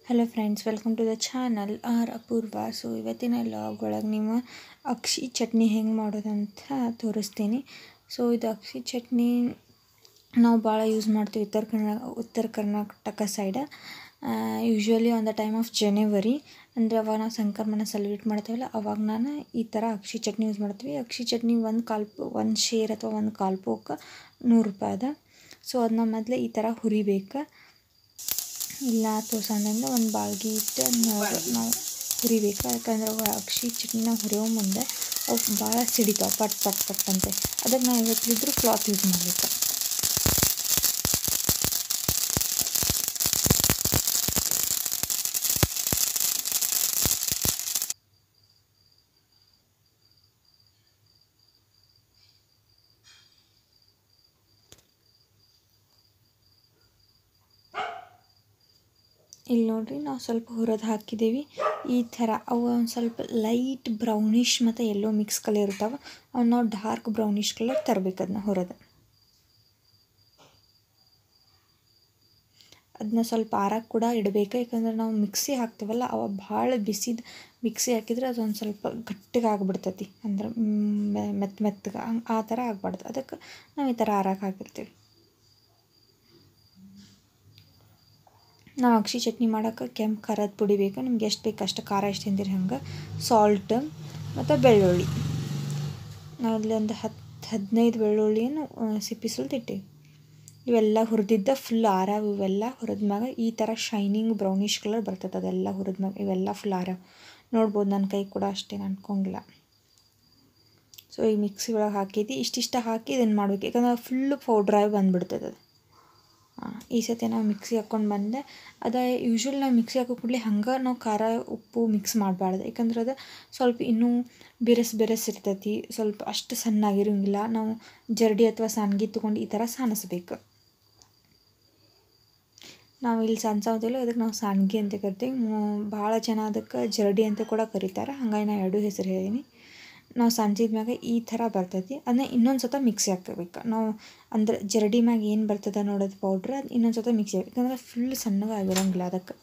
hello friends welcome to the channel R Apoorva so ಇವತ್ತಿನ vlog ಒಳಗೆ ನೀವು ಅಕ್ಷಿ ಚಟ್ನಿ ಹೆಂಗೆ ಮಾಡೋದಂತ ತೋರಿಸ್ತೀನಿ ಸೊ ಇದು ಅಕ್ಷಿ ಚಟ್ನಿ ನಾವು ಭಾಳ ಯೂಸ್ ಮಾಡ್ತೀವಿ ಉತ್ತರ ಕರ್ನಾ ಉತ್ತರ Karnataka side usually on the time of January ಅಂದರೆ ಅವಾಗ ನಾವು ಸಂಕ್ರಮಣ ಸೆಲೆಬ್ರೇಟ್ ಮಾಡ್ತೀವಲ್ಲ ಅವಾಗ ನಾನು ಈ ಥರ ಅಕ್ಷಿ ಚಟ್ನಿ ಯೂಸ್ ಮಾಡ್ತೀವಿ ಅಕ್ಷಿ ಚಟ್ನಿ ಒಂದು ಕಾಲು ಒಂದು ಶೇರ್ ಅಥವಾ ಒಂದು ಕಾಲು ಪೋಕ ನೂರು ರೂಪಾಯಿ ಅದ ಸೊ ಅದನ್ನ ಮೊದಲೇ ಈ ಥರ ಹುರಿಬೇಕು ಇಲ್ಲ ತೋರ್ಸಂದ್ರೆ ಒಂದು ಬಾಳ್ಗಿ ಇಟ್ಟು ನಾವು ನಾವು ಹುರಿಬೇಕು ಯಾಕಂದ್ರೆ ಅವು ಅಕ್ಷಿ ಚಟ್ನಿನ ಹುರಿಯೋ ಮುಂದೆ ಅವು ಭಾಳ ಸಿಡಿತಾವೆ ಪಟ್ ಪಟ್ ಪಟ್ ಅಂತೆ ಅದಕ್ಕೆ ನಾವು ಯಾವತ್ತಿದ್ರೂ ಕ್ಲಾತ್ ಯೂಸ್ ಮಾಡಬೇಕು ಇಲ್ಲಿ ನೋಡ್ರಿ ನಾವು ಸ್ವಲ್ಪ ಹುರಿದು ಹಾಕಿದ್ದೀವಿ ಈ ಥರ ಅವು ಒಂದು ಸ್ವಲ್ಪ ಲೈಟ್ ಬ್ರೌನಿಷ್ ಮತ್ತು ಎಲ್ಲೋ ಮಿಕ್ಸ್ ಕಲರ್ ಇರ್ತಾವೆ ಅವ್ನು ನಾವು ಡಾರ್ಕ್ ಬ್ರೌನಿಷ್ ಕಲರ್ ತರಬೇಕು ಅದನ್ನ ಹುರಿದು ಅದನ್ನ ಸ್ವಲ್ಪ ಆರಕ್ಕೆ ಕೂಡ ಇಡಬೇಕು ಯಾಕಂದ್ರೆ ನಾವು ಮಿಕ್ಸಿ ಹಾಕ್ತೀವಲ್ಲ ಅವ ಭಾಳ ಬಿಸಿದು ಮಿಕ್ಸಿ ಹಾಕಿದ್ರೆ ಅದೊಂದು ಸ್ವಲ್ಪ ಗಟ್ಟಿಗೆ ಆಗಿಬಿಡ್ತೈತಿ ಅಂದ್ರೆ ಮೆತ್ತ ಮೆತ್ತಗೆ ಆ ಥರ ಆಗ್ಬಾರ್ದು ಅದಕ್ಕೆ ನಾವು ಈ ಥರ ಆರಕ್ಕೆ ಹಾಕಿರ್ತೀವಿ ನಾವು ಅಕ್ಷಿ ಚಟ್ನಿ ಮಾಡೋಕೆ ಕೆಂಪು ಖಾರದ ಪುಡಿ ಬೇಕು ನಿಮ್ಗೆ ಎಷ್ಟು ಬೇಕು ಅಷ್ಟು ಖಾರ ಎಷ್ಟು ತಿಂದಿರಿ ಹಂಗೆ ಸಾಲ್ಟ್ ಮತ್ತು ಬೆಳ್ಳುಳ್ಳಿ ನಾವು ಇಲ್ಲಿ ಒಂದು ಹತ್ತು ಹದಿನೈದು ಬೆಳ್ಳುಳ್ಳಿಯನ್ನು ಸಿಪ್ಪಿ ಸುಲ್ದಿಟ್ಟಿವಿ ಇವೆಲ್ಲ ಹುರಿದಿದ್ದ ಫುಲ್ ಆರಾವ ಇವೆಲ್ಲ ಹುರಿದ್ಮ್ಯಾಗ ಈ ಥರ ಶೈನಿಂಗ್ ಬ್ರೌನಿಷ್ ಕಲರ್ ಬರ್ತದೆ ಅದೆಲ್ಲ ಹುರಿದ್ಮ್ಯಾಗ ಇವೆಲ್ಲ ಫುಲ್ ಆರಾವ ನೋಡ್ಬೋದು ನನ್ನ ಕೈ ಕೂಡ ಅಷ್ಟೇನು ಅನ್ಕೊಂಗಿಲ್ಲ ಸೊ ಈ ಮಿಕ್ಸಿ ಒಳಗೆ ಹಾಕಿದ್ದು ಇಷ್ಟಿಷ್ಟ ಹಾಕಿ ಇದನ್ನು ಮಾಡ್ಬೇಕು ಯಾಕಂದ್ರೆ ಫುಲ್ಲು ಪೌಡ್ರಾಗಿ ಬಂದುಬಿಡ್ತದೆ ಅದು ಈ ಸತಿ ನಾವು ಮಿಕ್ಸಿ ಹಾಕ್ಕೊಂಡು ಬಂದೆ ಅದು ಯೂಶ್ವಲಿ ನಾವು ಮಿಕ್ಸಿ ಹಾಕೋ ಕೂಡಲೇ ಹಂಗೆ ನಾವು ಖಾರ ಉಪ್ಪು ಮಿಕ್ಸ್ ಮಾಡಬಾರ್ದು ಯಾಕಂದ್ರೆ ಅದು ಸ್ವಲ್ಪ ಇನ್ನೂ ಬೆರೆಸ್ ಬೆರೆಸ್ ಇರ್ತೈತಿ ಸ್ವಲ್ಪ ಅಷ್ಟು ಸಣ್ಣಾಗಿರೋಂಗಿಲ್ಲ ನಾವು ಜರಡಿ ಅಥವಾ ಸಾನ್ಗಿ ತೊಗೊಂಡು ಈ ಥರ ಸಾನಿಸ್ಬೇಕು ನಾವು ಇಲ್ಲಿ ಸಾನ್ಸಾವ್ದಿಲ್ಲ ಅದಕ್ಕೆ ನಾವು ಸಾನ್ಗಿ ಅಂತ ಕರಿತೀವಿ ಭಾಳ ಜನ ಅದಕ್ಕೆ ಜರಡಿ ಅಂತ ಕೂಡ ಕರೀತಾರೆ ಹಂಗಾಗಿ ನಾನು ಎರಡು ಹೆಸರು ಹೇಳೀನಿ ನಾವು ಸಂಜಿದ ಮ್ಯಾಗ ಈ ಥರ ಬರ್ತೈತಿ ಅದನ್ನ ಇನ್ನೊಂದು ಸತ ಮಿಕ್ಸಿ ಹಾಕ್ಬೇಕು ನಾವು ಅಂದ್ರೆ ಜರಡಿ ಮ್ಯಾಗ ಏನು ಬರ್ತದೆ ನೋಡೋದು ಪೌಡ್ರ್ ಅದು ಇನ್ನೊಂದು ಸತ ಮಿಕ್ಸಿ ಹಾಕಿ ಯಾಕಂದ್ರೆ ಫುಲ್ ಸಣ್ಣಗೆ ಆಗಿರೋಂಗಿಲ್ಲ ಅದಕ್ಕೆ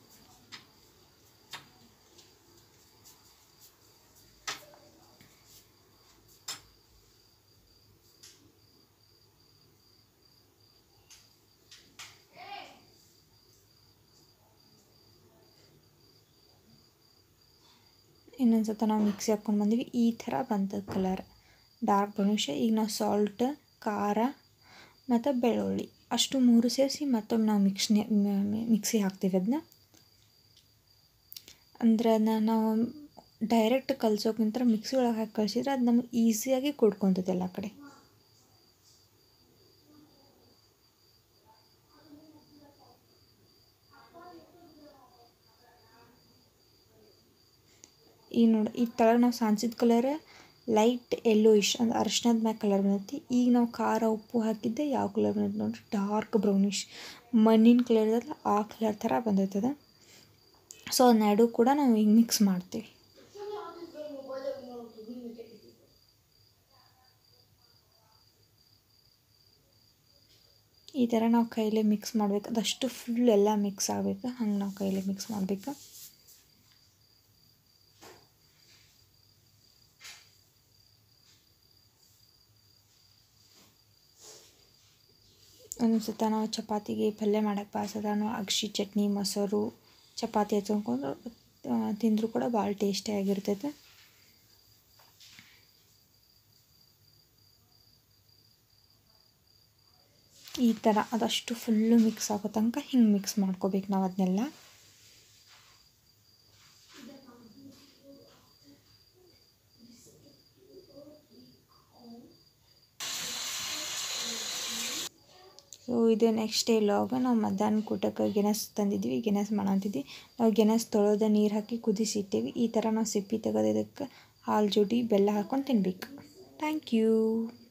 ಇನ್ನೊಂದು ಸತ ನಾವು ಮಿಕ್ಸಿ ಹಾಕ್ಕೊಂಡು ಬಂದೀವಿ ಈ ಥರ ಬಂತದ ಕಲರ್ ಡಾರ್ಕ್ ಬ್ರೌನಿಷ್ ಈಗ ನಾವು ಸಾಲ್ಟ್ ಖಾರ ಮತ್ತು ಬೆಳ್ಳುಳ್ಳಿ ಅಷ್ಟು ಮೂರು ಸೇರಿಸಿ ಮತ್ತೊಮ್ಮೆ ನಾವು ಮಿಕ್ಸ್ನೆ ಮಿಕ್ಸಿ ಹಾಕ್ತೀವಿ ಅದನ್ನ ಅಂದ್ರೆ ಅದನ್ನ ನಾವು ಡೈರೆಕ್ಟ್ ಕಲ್ಸೋಕ್ಕಿಂತ ಮಿಕ್ಸಿ ಒಳಗೆ ಹಾಕಿ ಕಳಿಸಿದ್ರೆ ಅದು ನಮ್ಗೆ ಈಸಿಯಾಗಿ ಕುಡ್ಕೊತದೆ ಎಲ್ಲ ಕಡೆ ಈಗ ನೋಡಿ ಈ ತಳಗೆ ನಾವು ಸಾನ್ಸಿದ ಕಲರ್ ಲೈಟ್ ಎಲ್ಲೋ ಇಶ್ ಅಂದ್ರೆ ಅರ್ಶಿನದ ಮ್ಯಾಗ ಕಲರ್ ಬಂದೈತಿ ಈಗ ನಾವು ಖಾರ ಉಪ್ಪು ಹಾಕಿದ್ದೆ ಯಾವ ಕಲರ್ ಬಂದೈತೆ ನೋಡಿರಿ ಡಾರ್ಕ್ ಬ್ರೌನಿಷ್ ಮಣ್ಣಿನ ಕಲರ್ ಇರೋದಲ್ಲ ಆ ಕಲರ್ ಥರ ಬಂದೈತದ ಸೊ ಅದನ್ನೆರಡು ಕೂಡ ನಾವು ಈಗ ಮಿಕ್ಸ್ ಮಾಡ್ತೀವಿ ಈ ಥರ ನಾವು ಕೈಲೇ ಮಿಕ್ಸ್ ಮಾಡಬೇಕು ಅದಷ್ಟು ಫುಲ್ ಎಲ್ಲ ಮಿಕ್ಸ್ ಆಗಬೇಕು ಹಂಗೆ ನಾವು ಕೈಲೇ ಮಿಕ್ಸ್ ಮಾಡಬೇಕು ಒಂದು ಸತ ನಾವು ಚಪಾತಿಗೆ ಪಲ್ಯ ಮಾಡೋಕ್ಕೆ ಬಾಸದ ನಾವು ಅಗಶಿ ಚಟ್ನಿ ಮೊಸರು ಚಪಾತಿ ಹಚ್ಕೊಂಡು ತಿಂದರೂ ಕೂಡ ಭಾಳ ಟೇಸ್ಟಿಯಾಗಿರ್ತೈತೆ ಈ ಥರ ಅದಷ್ಟು ಫುಲ್ಲು ಮಿಕ್ಸ್ ಆಗೋ ತನಕ ಹಿಂಗೆ ಮಿಕ್ಸ್ ಮಾಡ್ಕೋಬೇಕು ನಾವು ಅದನ್ನೆಲ್ಲ ಸೊ ಇದು ನೆಕ್ಸ್ಟ್ ಡೇ ಲಾಗ ನಾವು ಮಧ್ಯಾಹ್ನ ಕೂಟಕ್ಕೆ ಗೆಣಸ್ ತಂದಿದ್ವಿ ಗೆಣಸ್ ಮಾಡಂತಿದ್ವಿ ನಾವು ಗೆಣಸ್ ತೊಳೆದ ನೀರು ಹಾಕಿ ಕುದಿಸಿ ಇಟ್ಟೇವಿ ಈ ಥರ ನಾವು ಸಿಪ್ಪಿ ತೆಗೆದು ಇದಕ್ಕೆ ಹಾಲು ಜೋಡಿ ಬೆಲ್ಲ ಹಾಕ್ಕೊಂಡು ತಿನ್ಬೇಕು ಥ್ಯಾಂಕ್ ಯು